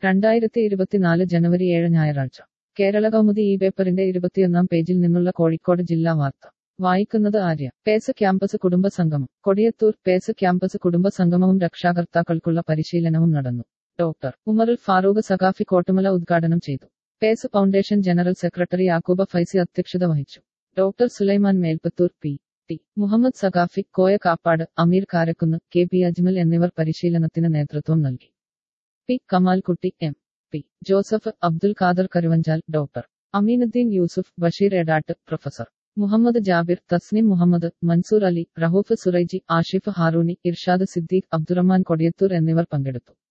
രണ്ടായിരത്തി ഇരുപത്തിനാല് ജനുവരി ഏഴ് ഞായറാഴ്ച കേരള കൗമുദി ഈ പേപ്പറിന്റെ ഇരുപത്തിയൊന്നാം പേജിൽ നിന്നുള്ള കോഴിക്കോട് ജില്ലാ വാർത്ത വായിക്കുന്നത് ആര്യ പേസ് ക്യാമ്പസ് കുടുംബ സംഗമം കൊടിയത്തൂർ പേസ് ക്യാമ്പസ് കുടുംബ സംഗമവും രക്ഷാകർത്താക്കൾക്കുള്ള പരിശീലനവും നടന്നു ഡോക്ടർ ഉമറുൽ ഫാറൂഖ് സഖാഫി കോട്ടുമല ഉദ്ഘാടനം ചെയ്തു pace foundation general secretary Yakooba Faizy അധ്യക്ഷത വഹിച്ചു doctor Sulaiman Melpathur P T Muhammad Sakhafi Koya Kappad Ameer Karakkunnu K P Ajmal എന്നിവർ പരിശീലനത്തിന് നേതൃത്വം നൽകി P Kamalkutty M P Joseph Abdul Khader Karuvanchal doctor Aminuddin Yusuf Basheer Edattu professor Muhammad Jabir Tasnim Muhammad Mansoor Ali Rahoof Suraiji Ashif Harooni Irshad Siddique Abdurahman Kodiyathur എന്നിവർ പങ്കെടുത്തു